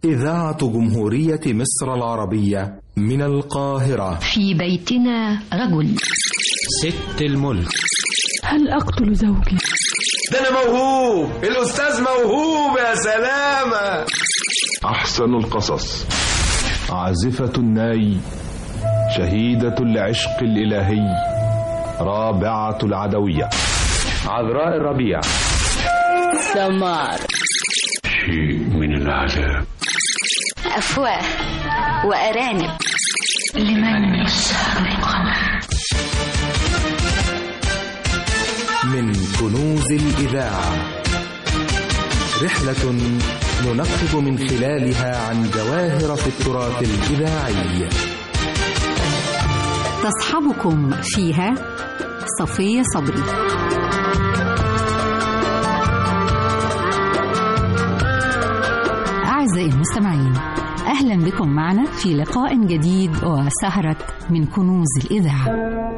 إذاعة جمهورية مصر العربية من القاهرة في بيتنا رجل ست الملك هل أقتل زوجي؟ ده أنا موهوب الأستاذ موهوب يا سلامة أحسن القصص عازفة الناي شهيدة العشق الإلهي رابعة العدوية عذراء الربيع سمار شيء من العذاب أفواه وأرانب لمن يسهر القمر من كنوز الإذاعة رحلة ننقب من خلالها عن جواهر في التراث الإذاعي تصحبكم فيها صفية صبري أعزائي المستمعين أهلا بكم معنا في لقاء جديد وسهرة من كنوز الإذاعة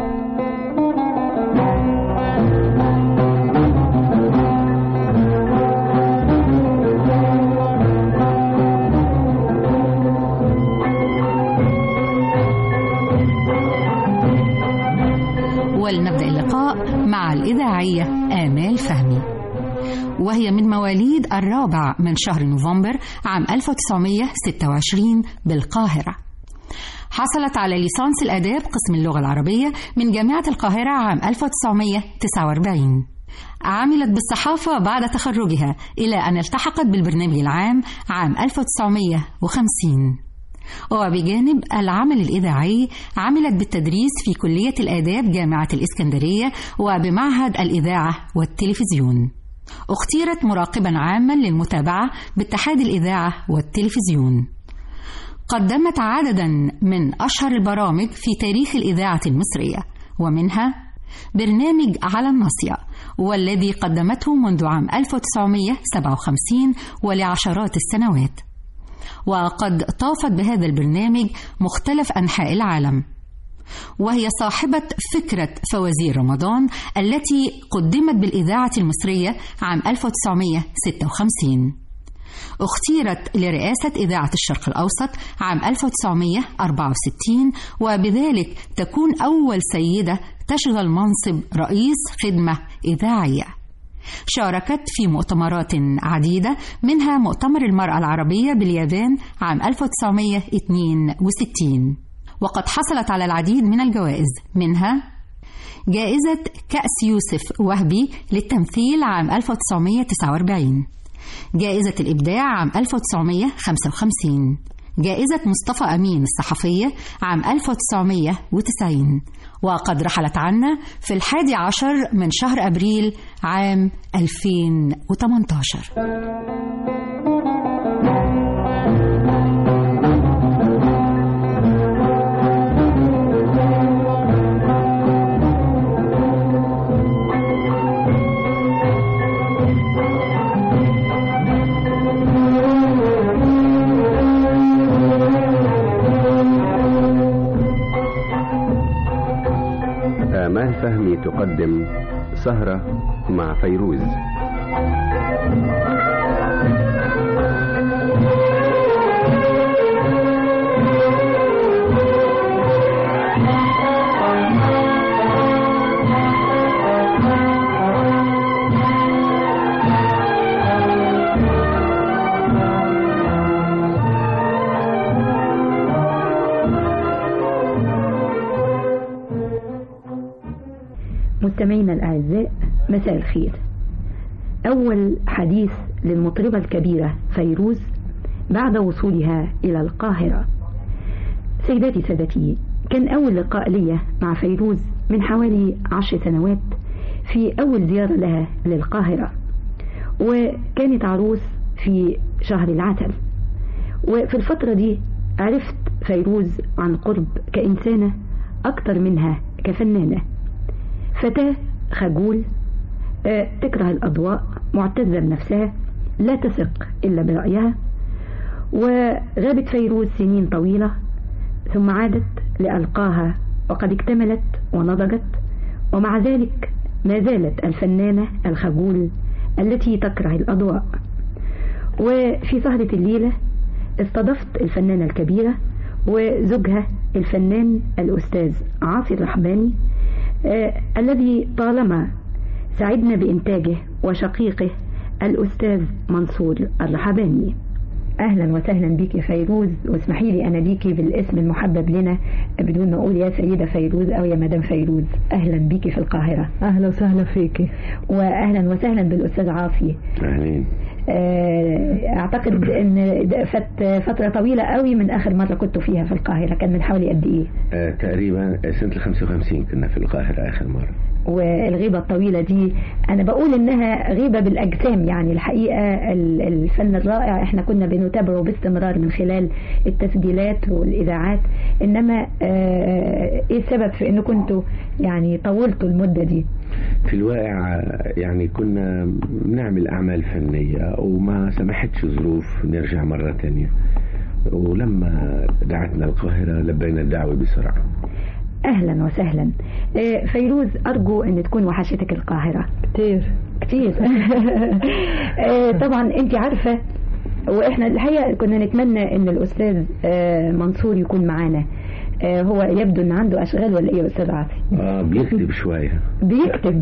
ولنبدأ اللقاء مع الإذاعية آمال فهمي وهي من مواليد الرابع من شهر نوفمبر عام 1926 بالقاهرة حصلت على ليسانس الآداب قسم اللغة العربية من جامعة القاهرة عام 1949 عملت بالصحافة بعد تخرجها إلى أن التحقت بالبرنامج العام عام 1950 وبجانب العمل الإذاعي عملت بالتدريس في كلية الآداب جامعة الإسكندرية وبمعهد الإذاعة والتلفزيون اختيرت مراقبا عاما للمتابعة باتحاد الإذاعة والتلفزيون قدمت عددا من أشهر البرامج في تاريخ الإذاعة المصرية ومنها برنامج على الناصية والذي قدمته منذ عام 1957 ولعشرات السنوات وقد طافت بهذا البرنامج مختلف أنحاء العالم وهي صاحبة فكرة فوازير رمضان التي قدمت بالإذاعة المصرية عام 1956 اختيرت لرئاسة إذاعة الشرق الأوسط عام 1964 وبذلك تكون أول سيدة تشغل منصب رئيس خدمة إذاعية شاركت في مؤتمرات عديدة منها مؤتمر المرأة العربية باليابان عام 1962 وقد حصلت على العديد من الجوائز منها جائزة كأس يوسف وهبي للتمثيل عام 1949 جائزة الإبداع عام 1955 جائزة مصطفى أمين الصحفية عام 1990 وقد رحلت عنا في الحادي عشر من شهر أبريل عام 2018 آمال فهمي تقدم سهرة مع فيروز مستمعينا الأعزاء مساء الخير أول حديث للمطربة الكبيرة فيروز بعد وصولها إلى القاهرة سيداتي سادتي كان أول لقاء لي مع فيروز من حوالي عشر سنوات في أول زيارة لها للقاهرة وكانت عروس في شهر العسل وفي الفترة دي عرفت فيروز عن قرب كإنسانة أكتر منها كفنانة فتاة خجول آه، تكره الأضواء معتزة بنفسها لا تثق إلا برأيها وغابت فيروز سنين طويلة ثم عادت لألقاها وقد اكتملت ونضجت ومع ذلك ما زالت الفنانة الخجول التي تكره الأضواء وفي سهرة الليلة استضفت الفنانة الكبيرة وزوجها الفنان الأستاذ عاصي الرحباني آه الذي طالما سعدنا بإنتاجه وشقيقه الأستاذ منصور الرحباني أهلا وسهلا بك فيروز واسمحي لي أنا بيكي بالاسم المحبب لنا بدون ما أقول يا سيدة فيروز أو يا مدام فيروز أهلا بيكي في القاهرة أهلا وسهلا فيكي وأهلا وسهلا بالأستاذ عاصي أهلين اعتقد ان فات فتره طويله قوي من اخر مره كنت فيها في القاهره كان من حوالي قد ايه آه تقريبا سنه ال 55 كنا في القاهره اخر مره والغيبة الطويلة دي أنا بقول إنها غيبة بالأجسام يعني الحقيقة الفن الرائع إحنا كنا بنتابعه باستمرار من خلال التسجيلات والإذاعات إنما إيه السبب في إنه كنتوا يعني طولتوا المدة دي في الواقع يعني كنا بنعمل أعمال فنية وما سمحتش ظروف نرجع مرة تانية ولما دعتنا القاهرة لبينا الدعوة بسرعة اهلا وسهلا فيروز ارجو ان تكون وحشتك القاهره كتير كتير طبعا انت عارفه واحنا الحقيقه كنا نتمنى ان الاستاذ منصور يكون معانا هو يبدو ان عنده اشغال ولا ايه يا استاذ عاصي اه بيكتب شويه بيكتب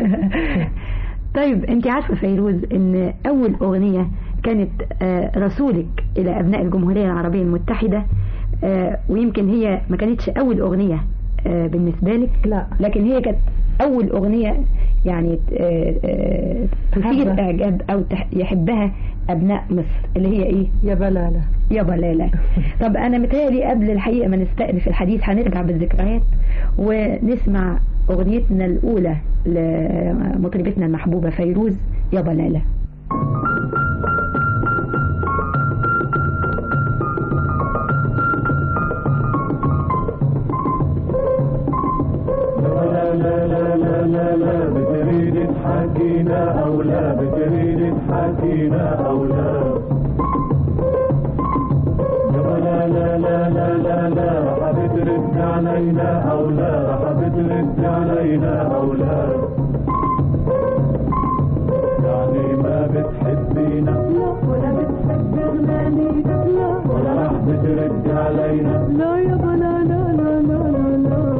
طيب انت عارفه فيروز ان اول اغنيه كانت رسولك الى ابناء الجمهوريه العربيه المتحده ويمكن هي ما كانتش اول اغنيه بالنسبة لك لا لكن هي كانت أول أغنية يعني تثير إعجاب أو يحبها أبناء مصر اللي هي إيه؟ يا بلالة يا بلالة طب أنا متهيألي قبل الحقيقة ما نستأنف الحديث هنرجع بالذكريات ونسمع أغنيتنا الأولى لمطربتنا المحبوبة فيروز يا بلالة بتريد تحكينا او لا بتريد تحكينا او لا لا لا لا لا لا لا راح بترد علينا او لا راح بترد علينا او لا يعني ما بتحبينا لا ولا بتحب غنانينا لا ولا راح بترد علينا لا يابا لا لا لا لا لا لا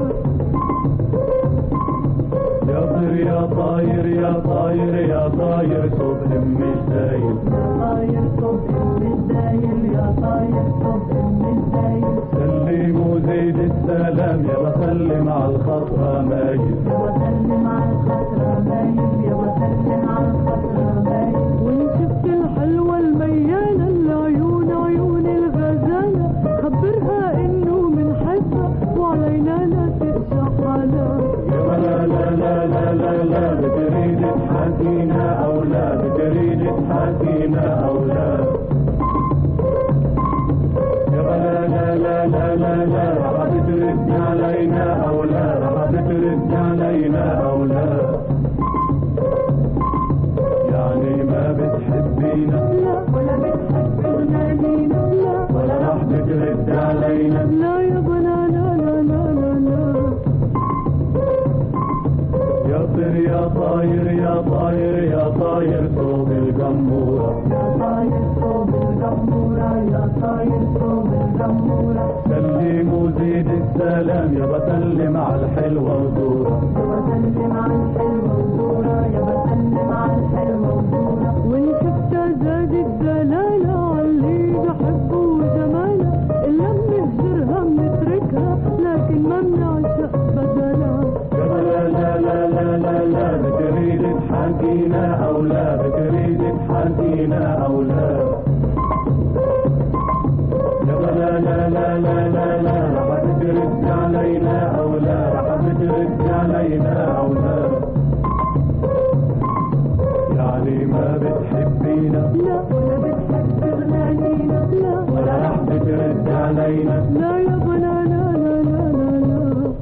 يا طير يا طاير يا طاير يا طاير صوب ام الزايد طاير صوب ام الزايد يا طاير صوب ام الزايد سلموا زيد السلام يا وسلم على الخطرة مايل يا وسلم على الخطرة مايل يا وسلم على الخطرة مايل وان شفت الحلوة الميالة العيون عيون الغزالة خبرها انه من حبها وعلينا لا تقشع حالها لا لا لا لا لا لا بتريد تحكينا او لا بتريد تحكينا او لا يا لا لا لا لا لا لا راح بترد علينا او لا راح بترد علينا او لا يعني ما بتحبينا لا ولا بتحب غنانينا لا ولا راح بترد علينا لا يابا لا لا لا لا لا لا يا طير يا طاير يا طاير يا طاير صوب الجمورة يا طاير صوب الجمورة يا طاير صوب الجمورة سلم وزيد السلام يا بسلم على الحلوة وزورة يا بسلم على الحلوة وزورة يا بسلم على الحلوة وزورة وإن شفتها زاد الدلالة علي بحبه وجمالها إلا بنهجرها بنتركها لكن ما بنعشق بدلها لا لا لا لا لا لا بتريد تحكينا او لا بتريد تحكينا او لا لا لا لا لا لا لا راح بترد علينا او لا راح بترد علينا او لا يعني ما بتحبينا لا ولا بتحب غنانينا لا ولا راح بترد علينا لا يابا لا لا لا لا لا لا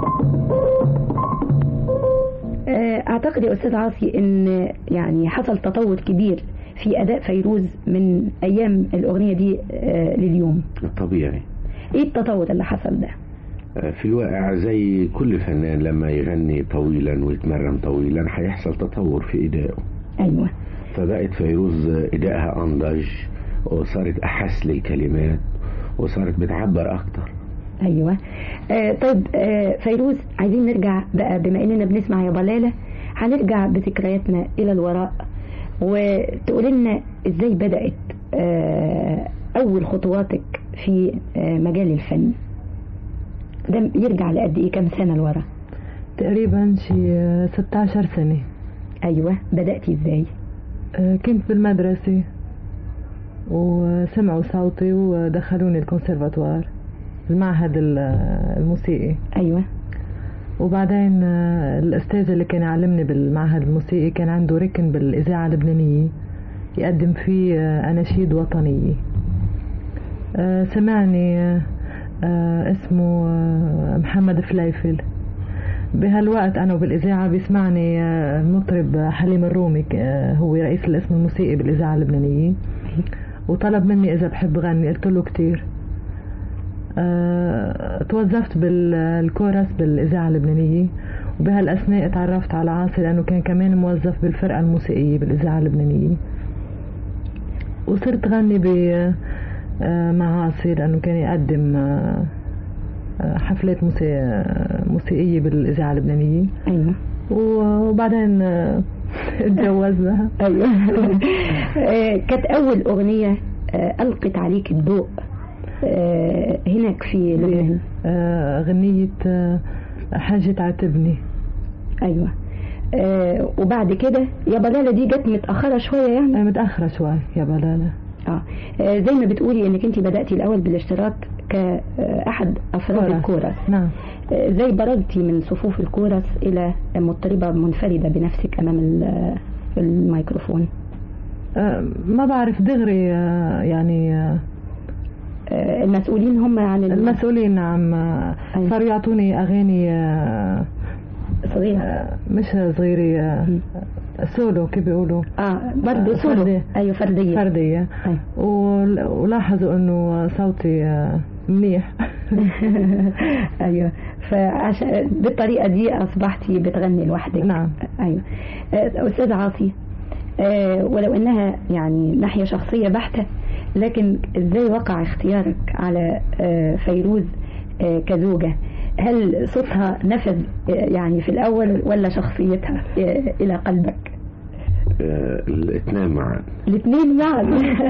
اعتقد يا استاذ عاصي ان يعني حصل تطور كبير في اداء فيروز من ايام الاغنيه دي لليوم طبيعي ايه التطور اللي حصل ده في الواقع زي كل فنان لما يغني طويلا ويتمرن طويلا هيحصل تطور في ادائه ايوه فبقت فيروز ادائها انضج وصارت أحس للكلمات وصارت بتعبر أكتر ايوه آه طيب آه فيروز عايزين نرجع بقى بما اننا بنسمع يا بلالة هنرجع بذكرياتنا الى الوراء وتقول لنا ازاي بدأت آه اول خطواتك في آه مجال الفن ده يرجع لقد ايه كام سنة لورا تقريبا شي 16 سنة ايوه بدأتي ازاي آه كنت بالمدرسة وسمعوا صوتي ودخلوني الكونسرفاتوار المعهد الموسيقي ايوه وبعدين الاستاذ اللي كان يعلمني بالمعهد الموسيقي كان عنده ركن بالاذاعه اللبنانيه يقدم فيه اناشيد وطنيه سمعني اسمه محمد فليفل بهالوقت انا وبالاذاعه بيسمعني المطرب حليم الرومي هو رئيس الاسم الموسيقي بالاذاعه اللبنانيه وطلب مني اذا بحب غني قلت له كتير أه توظفت بالكورس بالإذاعة اللبنانية وبهالأثناء تعرفت على عاصي لأنه كان كمان موظف بالفرقة الموسيقية بالإذاعة اللبنانية وصرت غني ب مع عاصي لأنه كان يقدم حفلات موسيقية بالإذاعة اللبنانية أيوة وبعدين اتجوزنا أيوة كانت أول أغنية ألقت عليك الضوء آه هناك في لبنان آه غنية آه حاجة عاتبني أيوة آه وبعد كده يا بلالة دي جت متأخرة شوية يعني متأخرة شوية يا بلالة آه. آه زي ما بتقولي انك انت بدأتي الأول بالاشتراك كأحد أفراد الكورس نعم آه زي برزتي من صفوف الكورس إلى مطربة منفردة بنفسك أمام الميكروفون آه ما بعرف دغري آه يعني آه المسؤولين هم عن المسؤولين نعم صاروا يعطوني اغاني صغيرة مش صغيرة سولو كيف بيقولوا اه برضه سولو فردية. ايوه فردية فردية أيوة. ولاحظوا انه صوتي منيح ايوه فعشان بالطريقة دي اصبحتي بتغني لوحدك نعم ايوه استاذ عاصي آه ولو انها يعني ناحية شخصية بحتة لكن ازاي وقع اختيارك على فيروز كزوجة هل صوتها نفذ يعني في الاول ولا شخصيتها الى قلبك الاثنين معا الاثنين معا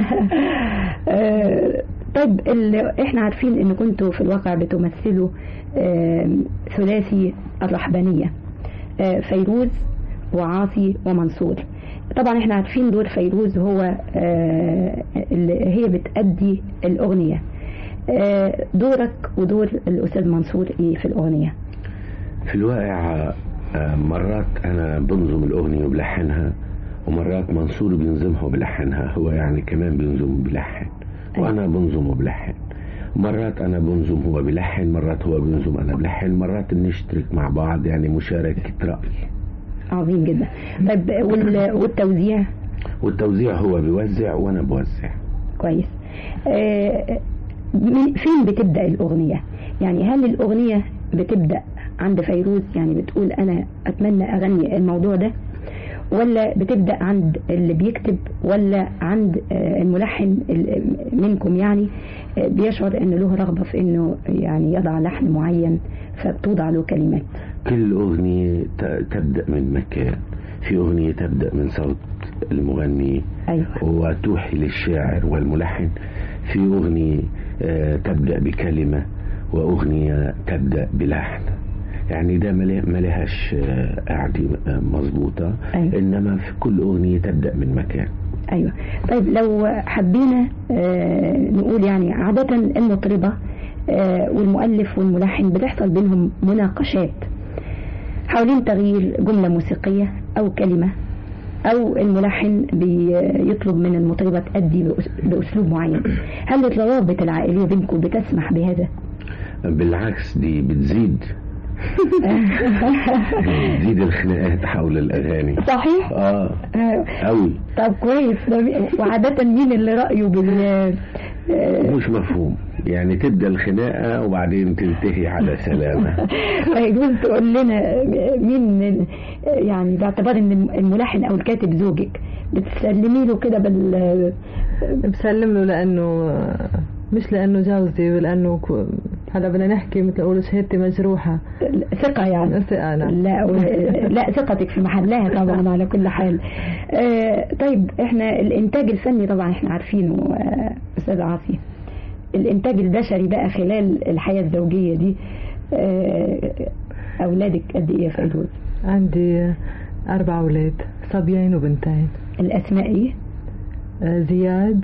طيب احنا عارفين ان كنتوا في الواقع بتمثلوا ثلاثي الرحبانية فيروز وعاصي ومنصور طبعا احنا عارفين دور فيروز هو آه اللي هي بتأدي الأغنية آه دورك ودور الأستاذ منصور ايه في الأغنية في الواقع آه مرات أنا بنظم الأغنية وبلحنها ومرات منصور بينظمها وبلحنها هو يعني كمان بينظم وبلحن وأنا بنظم وبلحن مرات أنا بنظم هو بلحن مرات هو بينظم أنا بلحن مرات بنشترك مع بعض يعني مشاركة رأي عظيم جدا طيب والتوزيع والتوزيع هو بيوزع وانا بوزع كويس آه فين بتبدا الاغنيه يعني هل الاغنيه بتبدا عند فيروز يعني بتقول انا اتمنى اغني الموضوع ده ولا بتبدا عند اللي بيكتب ولا عند آه الملحن منكم يعني آه بيشعر ان له رغبه في انه يعني يضع لحن معين فبتوضع له كلمات كل أغنية تبدأ من مكان في أغنية تبدأ من صوت المغني أيوة. وتوحي للشاعر والملحن في أغنية تبدأ بكلمة وأغنية تبدأ بلحن يعني ده ما لهاش قاعدة مظبوطة أيوة. إنما في كل أغنية تبدأ من مكان أيوة طيب لو حبينا نقول يعني عادة المطربة والمؤلف والملحن بتحصل بينهم مناقشات حوالين تغيير جملة موسيقية أو كلمة أو الملحن بيطلب من المطربة تأدي بأسلوب معين هل الروابط العائلية بينكم بتسمح بهذا؟ بالعكس دي بتزيد تزيد الخناقات حول الاغاني صحيح اه آه، قوي طب كويس ده مي- وعادة مين اللي رأيه بال آه، مش مفهوم يعني تبدا الخناقه وبعدين تنتهي على سلامه فيجوز تقول لنا مين من- يعني باعتبار ان الملحن او الكاتب زوجك بتسلمي له كده بال بسلم له لانه مش لانه جوزي لانه ك- هلا بدنا نحكي مثل اقول شهادتي مجروحه ثقة يعني ثقة أنا لا و... لا ثقتك في محلها طبعا على كل حال آه طيب احنا الانتاج الفني طبعا احنا عارفينه آه، استاذ عاصي الانتاج البشري بقى خلال الحياة الزوجية دي آه اولادك قد ايه يا فيروز عندي أربع أولاد صبيين وبنتين الاسماء ايه آه، زياد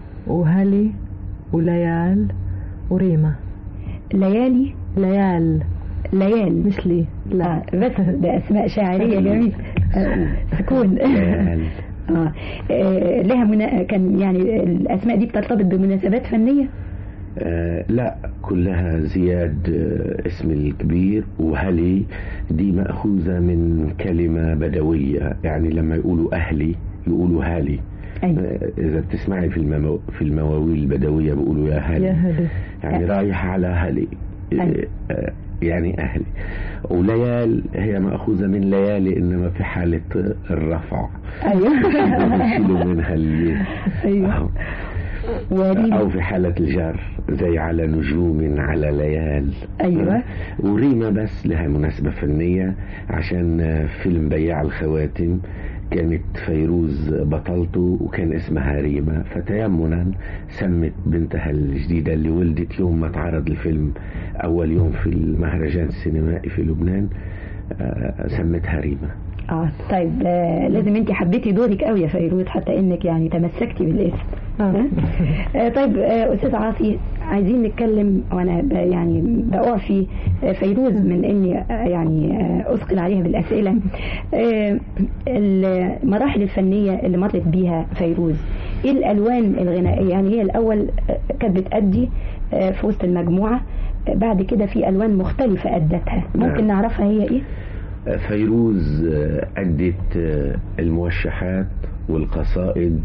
وهلي وليال وريما ليالي ليال ليال مش لي لا آه بس ده اسماء شاعرية جميل آه سكون ليال. آه. آه لها منا... كان يعني الاسماء دي بترتبط بمناسبات فنية آه لا كلها زياد آه اسم الكبير وهلي دي مأخوذة من كلمة بدوية يعني لما يقولوا أهلي يقولوا هالي أيوة. آه إذا بتسمعي في الممو... في المواويل البدوية بيقولوا يا هالي يا هلي يعني رايح على هلي أيوة. آه، يعني أهلي وليال هي مأخوذة من ليالي إنما في حالة الرفع ايوه بيشيلوا منها الليل ايوه وريما أو في حالة الجر زي على نجوم على ليال أيوة. وريما بس لها مناسبة فنية عشان فيلم بياع الخواتم كانت فيروز بطلته وكان اسمها ريما فتيمنا سمت بنتها الجديدة اللي ولدت يوم ما اتعرض الفيلم أول يوم في المهرجان السينمائي في لبنان آه، سمتها ريما اه طيب آه لازم انت حبيتي دورك قوي يا فيروز حتى انك يعني تمسكتي بالاسم آه. آه طيب آه استاذ عاصي عايزين نتكلم وانا ب- يعني بقع في آه، فيروز من اني آه، يعني آه، اثقل عليها بالاسئله آه، المراحل الفنيه اللي مرت بيها فيروز ايه الالوان الغنائيه يعني هي الاول آه، كانت بتأدي آه، في وسط المجموعه آه، بعد كده في الوان مختلفه ادتها ممكن نعم. نعرفها هي ايه فيروز آه، أدت آه، الموشحات والقصائد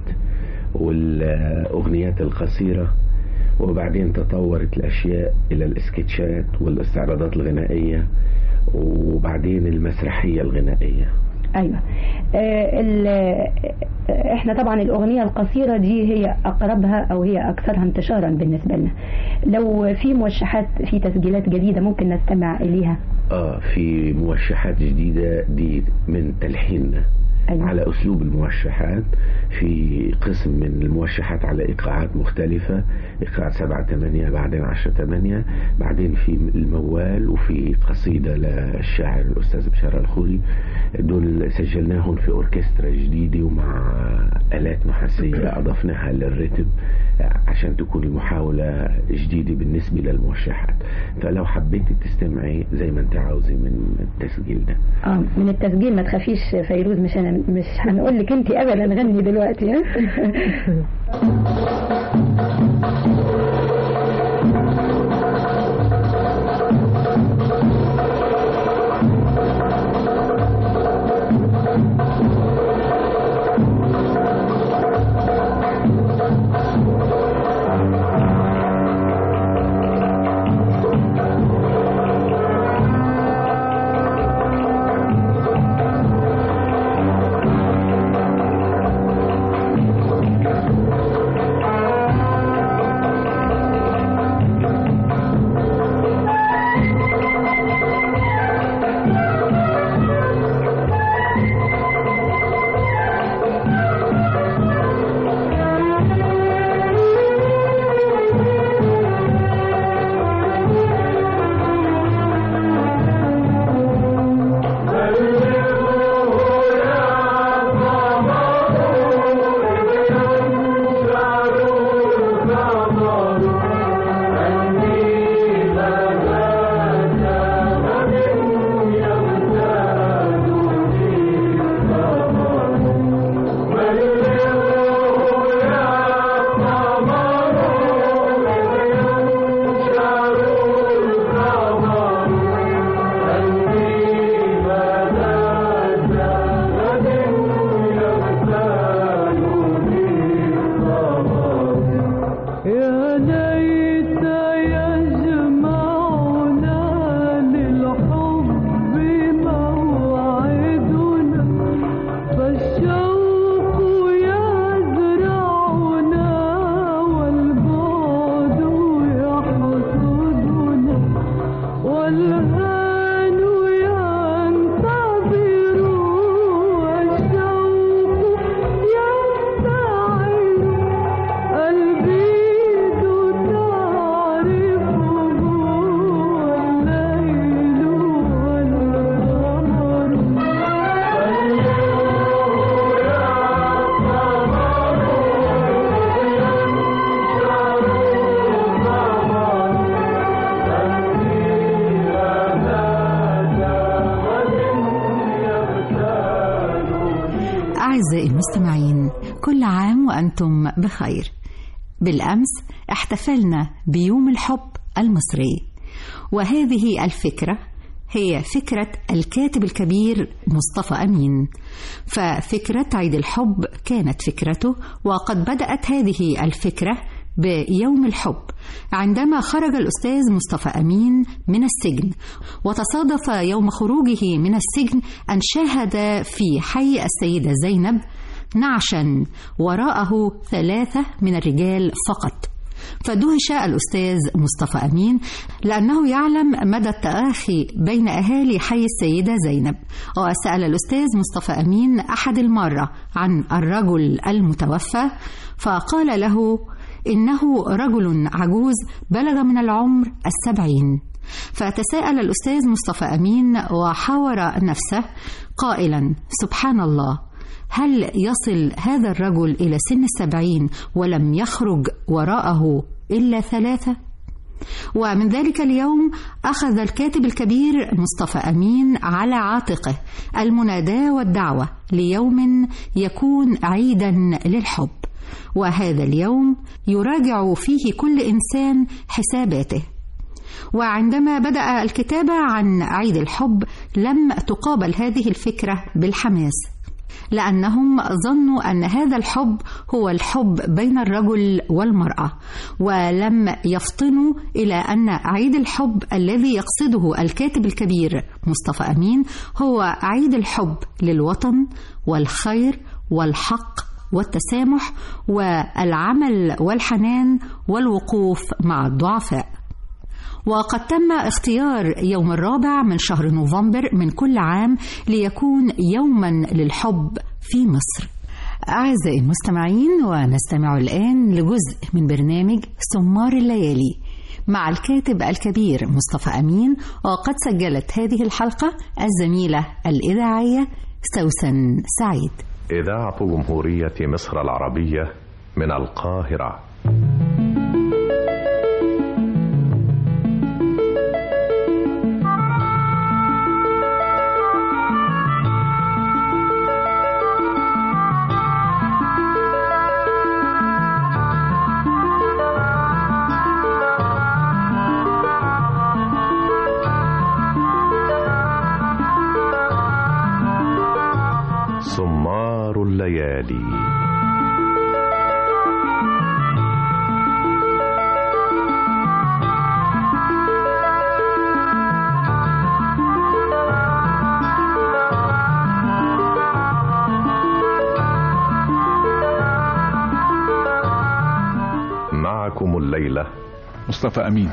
والأغنيات القصيرة وبعدين تطورت الأشياء إلى الإسكتشات والاستعراضات الغنائية وبعدين المسرحية الغنائية ايوه آه ال- آه، احنا طبعا الاغنيه القصيره دي هي اقربها او هي اكثرها انتشارا بالنسبه لنا لو في موشحات في تسجيلات جديده ممكن نستمع اليها آه في موشحات جديدة دي من تلحيننا أيوة. على أسلوب الموشحات في قسم من الموشحات على إيقاعات مختلفة إيقاع سبعة ثمانية بعدين عشرة ثمانية بعدين في الموال وفي قصيدة للشاعر الأستاذ بشار الخوري دول سجلناهم في أوركسترا جديدة ومع آلات نحاسية أضفناها للريتم عشان تكون المحاولة جديدة بالنسبة للموشحات فلو حبيتي تستمعي زي ما انت عاوزة من التسجيل ده اه من التسجيل ما تخافيش فيروز مش أنا مش هنقول لك انت ابدا غني دلوقتي ها Thank أعزائي المستمعين كل عام وأنتم بخير بالأمس احتفلنا بيوم الحب المصري وهذه الفكرة هي فكرة الكاتب الكبير مصطفى أمين ففكرة عيد الحب كانت فكرته وقد بدأت هذه الفكرة بيوم الحب عندما خرج الأستاذ مصطفى أمين من السجن وتصادف يوم خروجه من السجن أن شاهد في حي السيدة زينب نعشا وراءه ثلاثة من الرجال فقط فدهش الأستاذ مصطفى أمين لأنه يعلم مدى التآخي بين أهالي حي السيدة زينب وسأل الأستاذ مصطفى أمين أحد المرة عن الرجل المتوفى فقال له إنه رجل عجوز بلغ من العمر السبعين فتساءل الأستاذ مصطفى أمين وحاور نفسه قائلا سبحان الله هل يصل هذا الرجل إلى سن السبعين ولم يخرج وراءه إلا ثلاثة؟ ومن ذلك اليوم أخذ الكاتب الكبير مصطفى أمين على عاتقه المناداة والدعوة ليوم يكون عيدا للحب وهذا اليوم يراجع فيه كل إنسان حساباته وعندما بدأ الكتابة عن عيد الحب لم تقابل هذه الفكرة بالحماس لأنهم ظنوا أن هذا الحب هو الحب بين الرجل والمرأة ولم يفطنوا إلى أن عيد الحب الذي يقصده الكاتب الكبير مصطفى أمين هو عيد الحب للوطن والخير والحق والتسامح والعمل والحنان والوقوف مع الضعفاء وقد تم اختيار يوم الرابع من شهر نوفمبر من كل عام ليكون يوما للحب في مصر أعزائي المستمعين ونستمع الآن لجزء من برنامج سمار الليالي مع الكاتب الكبير مصطفى أمين وقد سجلت هذه الحلقة الزميلة الإذاعية سوسن سعيد إذاعة جمهورية مصر العربية من القاهرة سمار الليالي معكم الليلة مصطفى أمين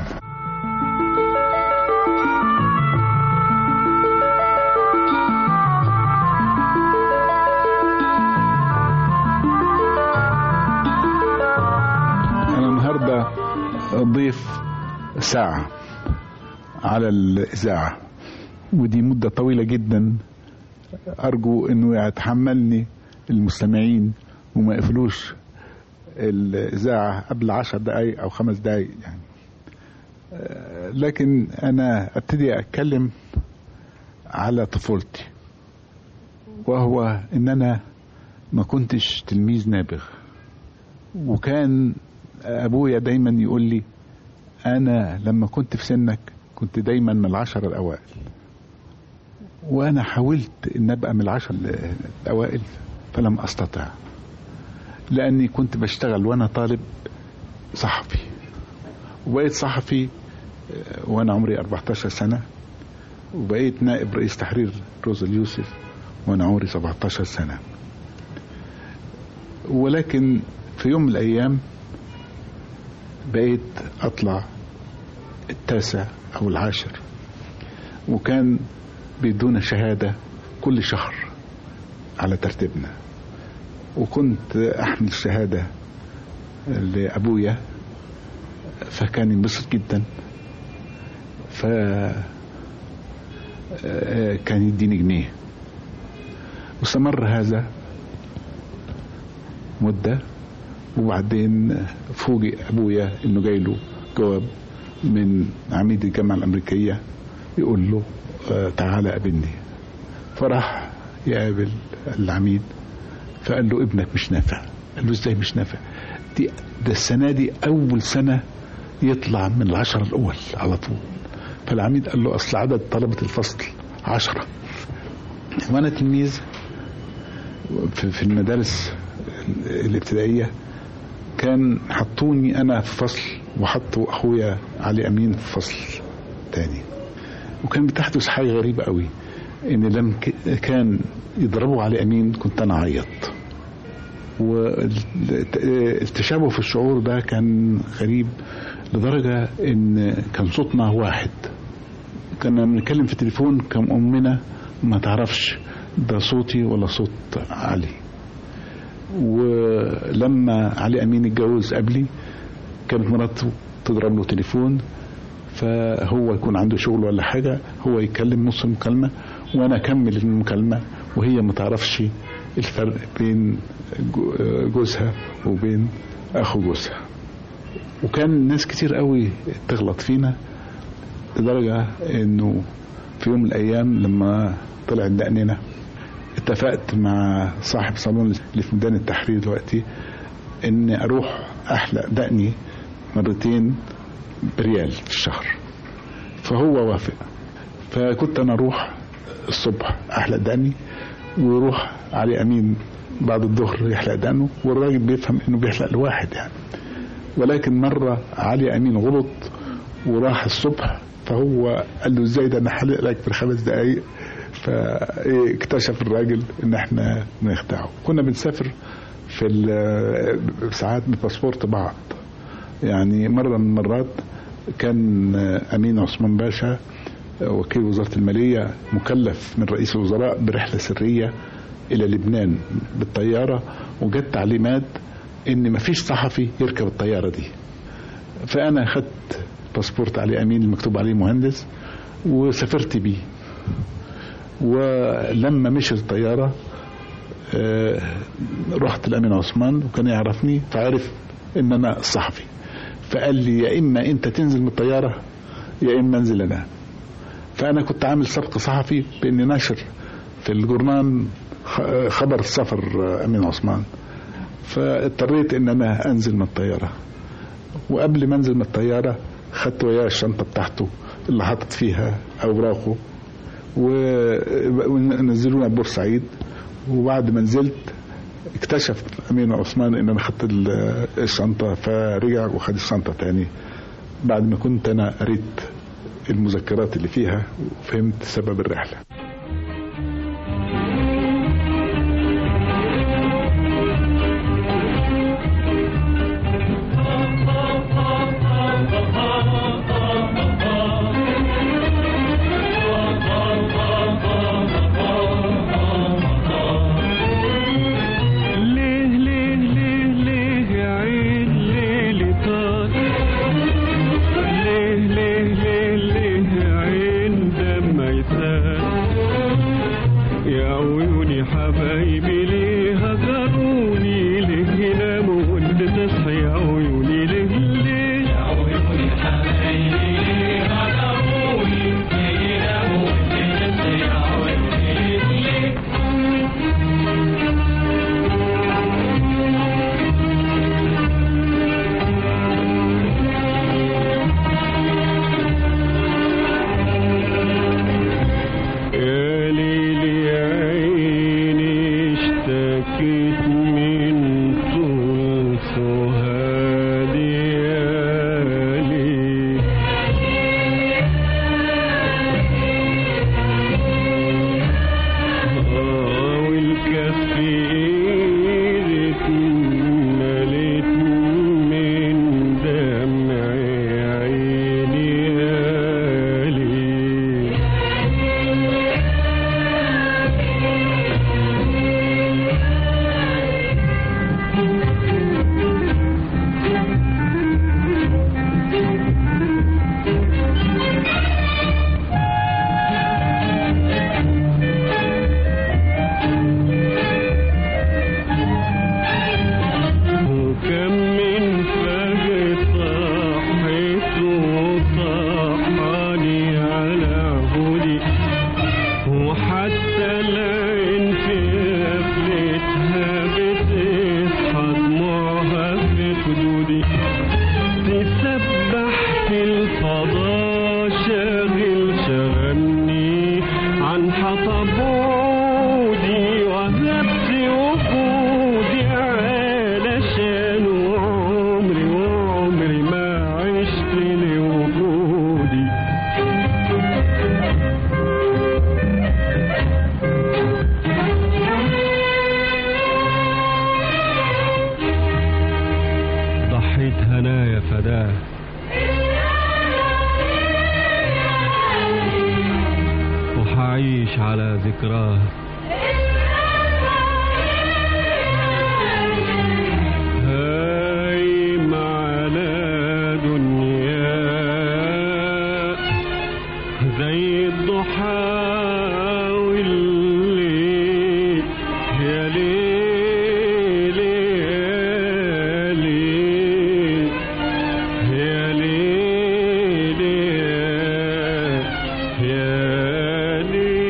أنا النهاردة ضيف ساعة على الإذاعة ودي مدة طويلة جدا أرجو أنه يتحملني المستمعين وما يقفلوش الإذاعة قبل عشر دقايق أو خمس دقايق يعني آه، لكن أنا أبتدي أتكلم على طفولتي وهو إن أنا ما كنتش تلميذ نابغ وكان أبويا دايما يقول لي أنا لما كنت في سنك كنت دايما من العشر الأوائل وأنا حاولت إن أبقى من العشر الأوائل فلم أستطع لأني كنت بشتغل وأنا طالب صحفي وبقيت صحفي وأنا عمري 14 سنة وبقيت نائب رئيس تحرير روز اليوسف وأنا عمري 17 سنة ولكن في يوم من الأيام بقيت أطلع التاسع أو العاشر وكان بيدونا شهادة كل شهر على ترتيبنا وكنت أحمل الشهادة لأبويا فكان ينبسط جدا ف كان يديني جنيه واستمر هذا مدة وبعدين فوجئ أبويا إنه جاي له جواب من عميد الجامعة الأمريكية يقول له آه، تعالى قابلني فراح يقابل العميد فقال له ابنك مش نافع قال له ازاي مش نافع دي ده السنة دي أول سنة يطلع من العشرة الأول على طول فالعميد قال له أصل عدد طلبة الفصل عشرة وأنا تلميذ في في المدارس الابتدائية كان حطوني أنا في فصل وحطوا أخويا علي أمين في فصل تاني وكان بتحدث حاجة غريبة قوي إن لم ك- كان يضربوا علي أمين كنت أنا أعيط والتشابه في الشعور ده كان غريب لدرجة إن كان صوتنا واحد كنا بنتكلم في التليفون كان أمنا ما تعرفش ده صوتي ولا صوت علي ولما علي أمين اتجوز قبلي كانت مراته تضرب له تليفون فهو يكون عنده شغل ولا حاجة هو يتكلم نص المكالمة وأنا أكمل المكالمة وهي ما تعرفش الفرق بين جو- جوزها وبين أخو جوزها وكان ناس كتير قوي تغلط فينا لدرجة إنه في يوم من الأيام لما طلعت دقننا اتفقت مع صاحب صالون اللي في ميدان التحرير دلوقتي إن أروح أحلق دقني مرتين بريال في الشهر فهو وافق فكنت انا اروح الصبح احلق دقني ويروح علي امين بعد الظهر يحلق دقنه والراجل بيفهم انه بيحلق لواحد يعني ولكن مره علي امين غلط وراح الصبح فهو قال له ازاي ده انا حلق لك في خمس دقايق فاكتشف الراجل ان احنا بنخدعه كنا بنسافر في ال- ساعات بباسبورت بعض يعني مرة من المرات كان أمين عثمان باشا وكيل وزارة المالية مكلف من رئيس الوزراء برحلة سرية إلى لبنان بالطيارة وجت تعليمات إن مفيش صحفي يركب الطيارة دي فأنا خدت باسبورت علي أمين المكتوب عليه مهندس وسافرت بيه ولما مشيت الطيارة آه، رحت الأمين عثمان وكان يعرفني فعرف إن أنا الصحفي فقال لي يا إما أنت تنزل من الطيارة يا إما أنزل أنا فأنا كنت عامل سبق صحفي بإني ناشر في الجورنال خ- خبر السفر آه، أمين عثمان فاضطريت إن أنا أنزل من الطيارة وقبل ما أنزل من الطيارة خدت وياه الشنطة بتاعته اللي حاطط فيها أوراقه و- ونزلونا بورسعيد وبعد ما نزلت اكتشف امين عثمان ان انا خدت ال- الشنطه فرجع وخد الشنطه تاني بعد ما كنت انا قريت المذكرات اللي فيها وفهمت سبب الرحله ليه ليه ليه ليه يا عين ليلي طار ليه ليه ليه ليه يا عين دم يسال أعيش على ذكراه هايم على دنيا زي الضحى والليل يا ليل يا ليل يا ليل يا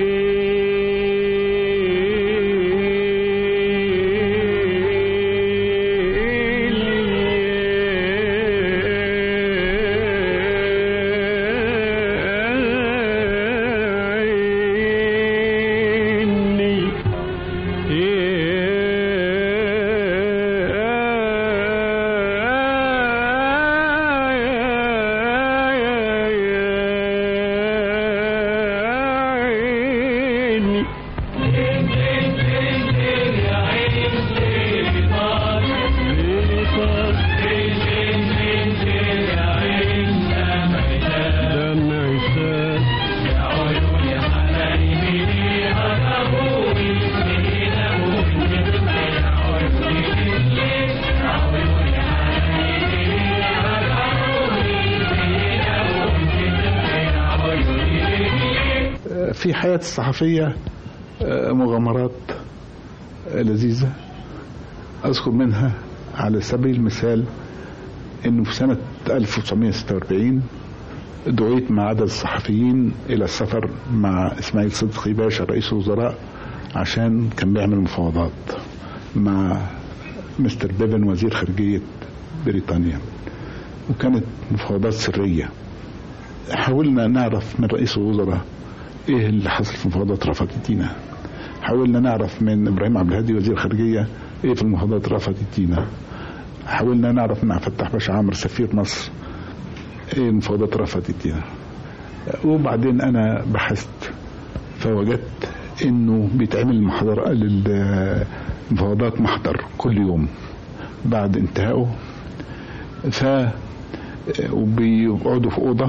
في حياة الصحفية مغامرات لذيذة أذكر منها على سبيل المثال أنه في سنة 1946 دعيت مع عدد الصحفيين إلى السفر مع إسماعيل صدقي باشا رئيس الوزراء عشان كان بيعمل مفاوضات مع مستر بيفن وزير خارجية بريطانيا وكانت مفاوضات سرية حاولنا نعرف من رئيس الوزراء ايه اللي حصل في المفاوضات رفض يدينا حاولنا نعرف من ابراهيم عبد الهادي وزير الخارجيه ايه في المفاوضات رفض يدينا حاولنا نعرف من عبد الفتاح باشا عامر سفير مصر ايه المفاوضات رفض يدينا وبعدين انا بحثت فوجدت انه بيتعمل محاضرة للمفاوضات محضر كل يوم بعد انتهائه ف وبيقعدوا في اوضه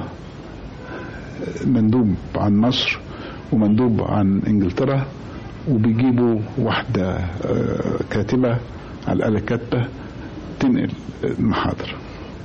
مندوب عن مصر ومندوب عن انجلترا وبيجيبوا واحدة كاتبة على الآلة كاتبة تنقل المحاضر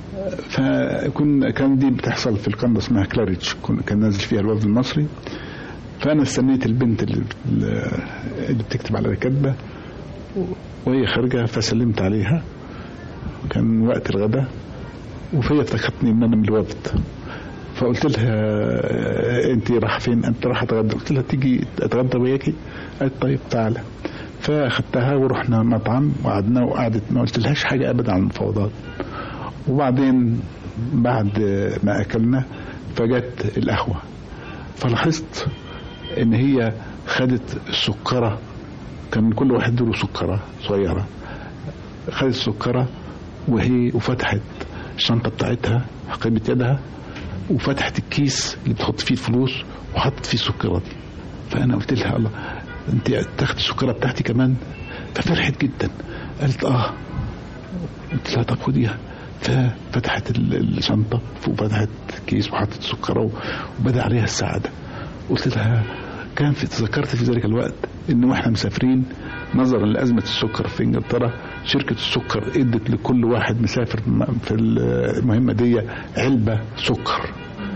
فكن كان دي بتحصل في القناة اسمها كلاريتش كان نازل فيها الوفد المصري فأنا استنيت البنت اللي, اللي بتكتب على الكاتبة وهي خارجة فسلمت عليها كان وقت الغداء وفهي افتكرتني ان انا من الوفد فقلت لها انت راح فين انت راح اتغدى قلت لها تيجي اتغدى وياكي قالت طيب تعالى فاخدتها ورحنا مطعم وقعدنا وقعدت ما قلت لهاش حاجه ابدا عن المفاوضات وبعدين بعد ما اكلنا فجت القهوه فلاحظت ان هي خدت السكره كان كل واحد له سكره صغيره خدت السكره وهي وفتحت الشنطه بتاعتها حقيبه يدها وفتحت الكيس اللي بتحط فيه الفلوس وحطت فيه السكره دي فانا قلت لها الله انت تاخد السكره بتاعتي كمان ففرحت جدا قالت اه قلت لها طب خديها ففتحت الشنطه وفتحت الكيس وحطت السكره وبدا عليها السعاده قلت لها كان في تذكرت في ذلك الوقت ان واحنا مسافرين نظرا لازمه السكر في انجلترا شركه السكر ادت لكل واحد مسافر في المهمه دي علبه سكر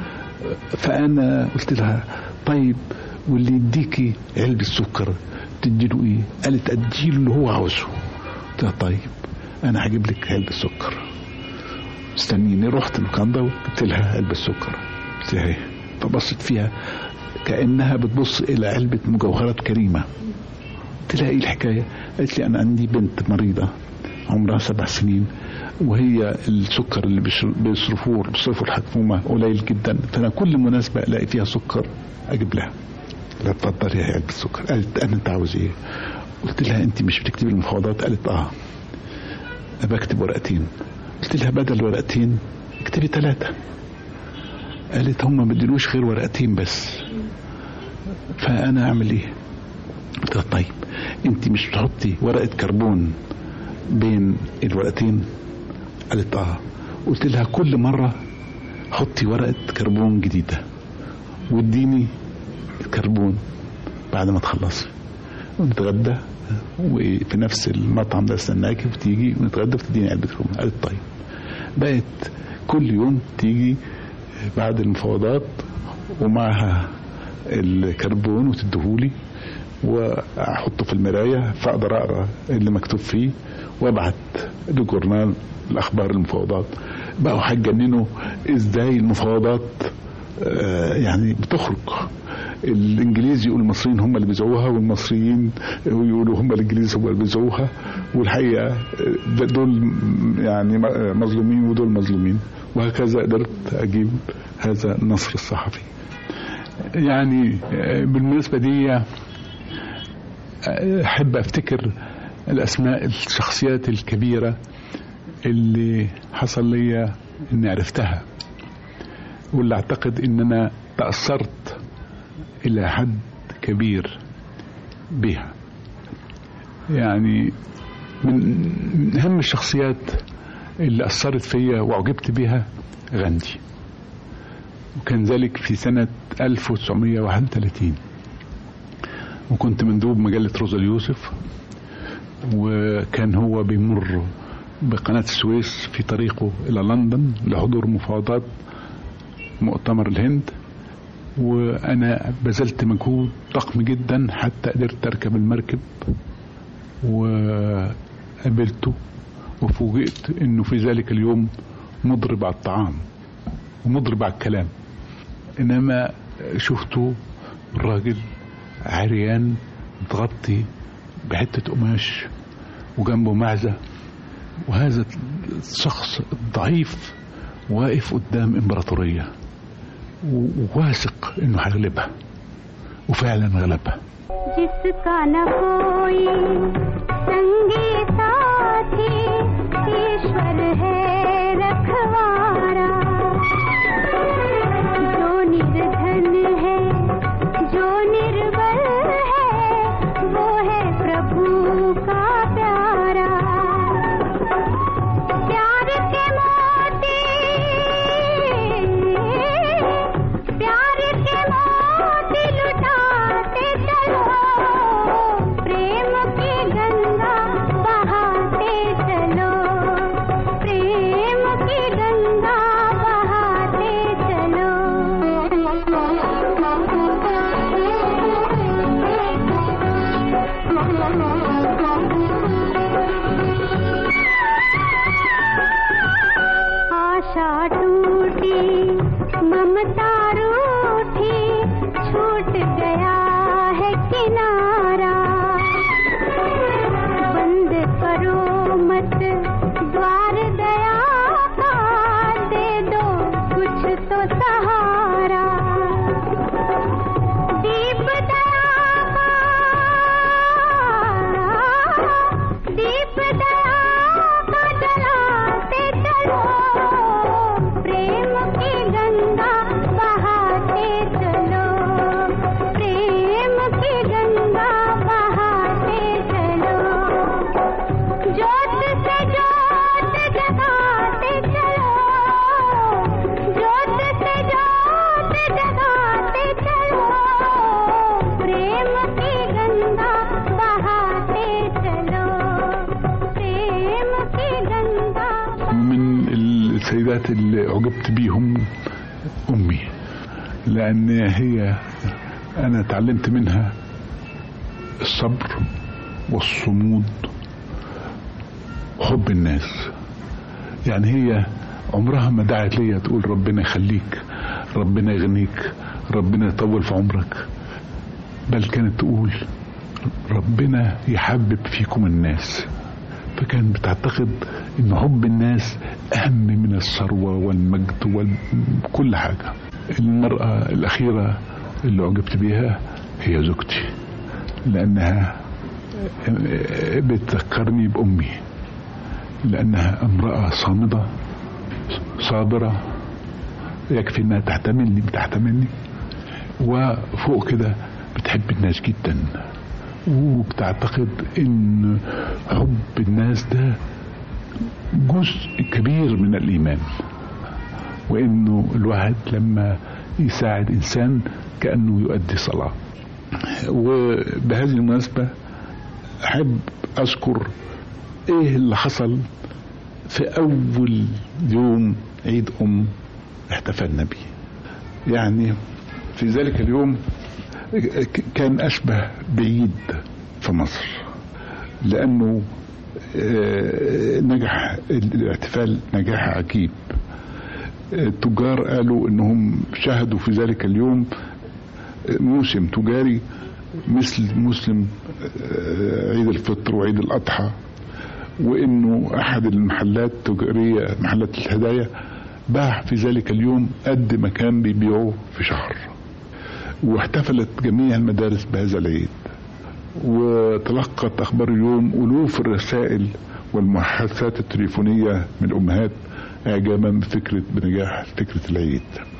فانا قلت لها طيب واللي يديكي علبه سكر تديله ايه؟ قالت اديله اللي هو عاوزه قلت لها طيب انا هجيب لك علبه سكر استنيني رحت الكندا وجبت لها علبه سكر قلت لها فبصت فيها كانها بتبص الى علبه مجوهرات كريمه قلت لها ايه الحكايه؟ قالت لي انا عندي بنت مريضه عمرها سبع سنين وهي السكر اللي بيصرفوه بيصرفوا الحكومه قليل جدا فانا كل مناسبه الاقي فيها سكر اجيب لها لا اتفضلي يا علبه السكر قالت انا انت عاوز ايه؟ قلت لها انت مش بتكتبي المفاوضات؟ قالت اه انا بكتب ورقتين قلت لها بدل ورقتين اكتبي ثلاثه قالت هم ما بدلوش غير ورقتين بس فانا اعمل ايه؟ قلت لها طيب انت مش بتحطي ورقه كربون بين الورقتين قالت اه قلت لها كل مره حطي ورقه كربون جديده واديني كربون بعد ما تخلصي ونتغدى وفي نفس المطعم ده استناكي وتيجي ونتغدى وتديني علبه رومي قالت طيب بقت كل يوم تيجي بعد المفاوضات ومعها الكربون وتديهولي واحطه في المرايه فاقدر اقرا اللي مكتوب فيه وابعت لجورنال الاخبار المفاوضات بقوا هيتجننوا ازاي المفاوضات آه يعني بتخرج الانجليز يقول المصريين هم اللي بيزعوها والمصريين يقولوا هم الانجليز هم اللي بيزعوها والحقيقه دول يعني مظلومين ودول مظلومين وهكذا قدرت اجيب هذا النصر الصحفي يعني بالمناسبه دي احب افتكر الاسماء الشخصيات الكبيره اللي حصل لي اني عرفتها واللي اعتقد ان انا تاثرت الى حد كبير بها يعني من اهم الشخصيات اللي اثرت فيا واعجبت بها غاندي وكان ذلك في سنه 1931 وكنت مندوب مجله روزا اليوسف وكان هو بيمر بقناة السويس في طريقه إلى لندن لحضور مفاوضات مؤتمر الهند وأنا بذلت مجهود ضخم جدا حتى قدرت أركب المركب وقابلته وفوجئت إنه في ذلك اليوم مضرب على الطعام ومضرب على الكلام إنما شفته الراجل عريان متغطي بحتة قماش وجنبه معزة وهذا الشخص الضعيف واقف قدام امبراطورية وواثق انه هيغلبها وفعلا غلبها जिसका न कोई संगी साथी ईश्वर है रखवारा जो निर्धन है जो निर्बल है वो है प्रभु का प्यारा प्यार के मोती प्यार के मोती लुटाते चलो प्रेम की गंगा बहाते चलो प्रेम की गंगा बहाते चलो आशा टूटी ममता रूठी छूट गया है किनारा बंद करो मत द्वार दया का दे दो कुछ तो सहारा दीप दया का दीप दया का जलाते चलो प्रेम की गंगा बहाते चलो प्रेम की गंगा बहाते चलो जोत से जोत जगाते चलो जोत से जोत जगाते चलो प्रेम की गंगा बहाते चलो प्रेम की गंगा من السيدات اللي أعجبت بيهم أمي لأن هي أنا تعلمت منها الصبر والصمود وحب الناس يعني هي عمرها ما دعت ليا تقول ربنا يخليك ربنا يغنيك ربنا يطول في عمرك بل كانت تقول ربنا يحبب فيكم الناس فكانت بتعتقد ان حب الناس اهم من الثروه والمجد وكل حاجه المراه الاخيره اللي اعجبت بيها هي زوجتي لانها بتذكرني بامي لانها امراه صامده صابره يكفي انها تحتملني بتحتملني وفوق كده بتحب الناس جدا وبتعتقد ان حب الناس ده جزء كبير من الايمان وانه الواحد لما يساعد انسان كانه يؤدي صلاه وبهذه المناسبة أحب أذكر إيه اللي حصل في أول يوم عيد أم احتفلنا به يعني في ذلك اليوم كان أشبه بعيد في مصر لأنه نجح الاحتفال نجاح عجيب التجار قالوا انهم شهدوا في ذلك اليوم موسم تجاري مثل موسم عيد الفطر وعيد الاضحى وانه احد المحلات التجاريه محلات الهدايا باع في ذلك اليوم قد ما كان بيبيعوه في شهر واحتفلت جميع المدارس بهذا العيد وتلقت اخبار اليوم الوف الرسائل والمحادثات التليفونيه من الامهات اعجابا بفكره بنجاح فكره العيد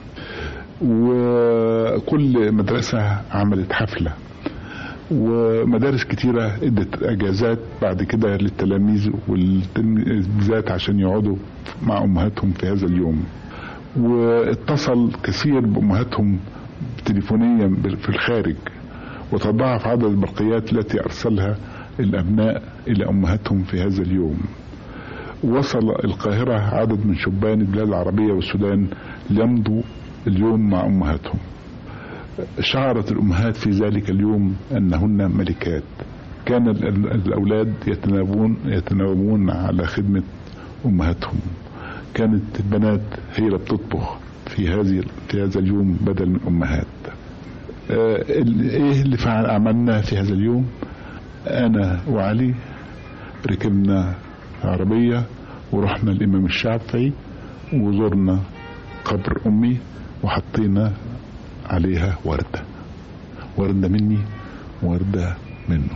وكل مدرسه عملت حفله ومدارس كتيرة ادت اجازات بعد كده للتلاميذ والتلميذات عشان يقعدوا مع امهاتهم في هذا اليوم واتصل كثير بامهاتهم تليفونيا في الخارج وتضاعف عدد البرقيات التي ارسلها الابناء الى امهاتهم في هذا اليوم وصل القاهرة عدد من شبان البلاد العربية والسودان ليمضوا اليوم مع أمهاتهم شعرت الأمهات في ذلك اليوم أنهن ملكات كان الأولاد يتناوبون يتناوبون على خدمة أمهاتهم كانت البنات هي اللي بتطبخ في هذه في هذا اليوم بدل من أمهات آه إيه اللي فعل عملنا في هذا اليوم أنا وعلي ركبنا عربية ورحنا الإمام الشافعي وزرنا قبر أمي وحطينا عليها وردة وردة مني وردة منه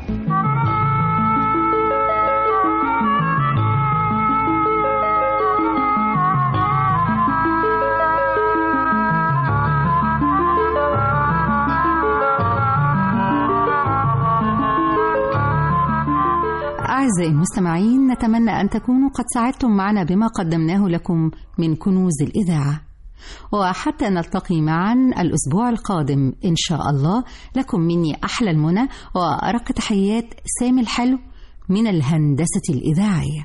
أعزائي المستمعين نتمنى أن تكونوا قد ساعدتم معنا بما قدمناه لكم من كنوز الإذاعة وحتى نلتقي معا الأسبوع القادم إن شاء الله لكم مني أحلى المنى وأرق تحيات سامي الحلو من الهندسة الإذاعية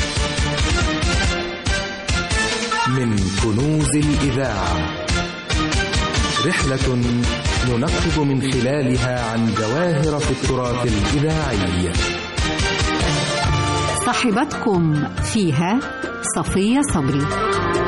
من كنوز الإذاعة رحلة ننقب من خلالها عن جواهر في التراث الإذاعي صاحبتكم فيها صفية صبري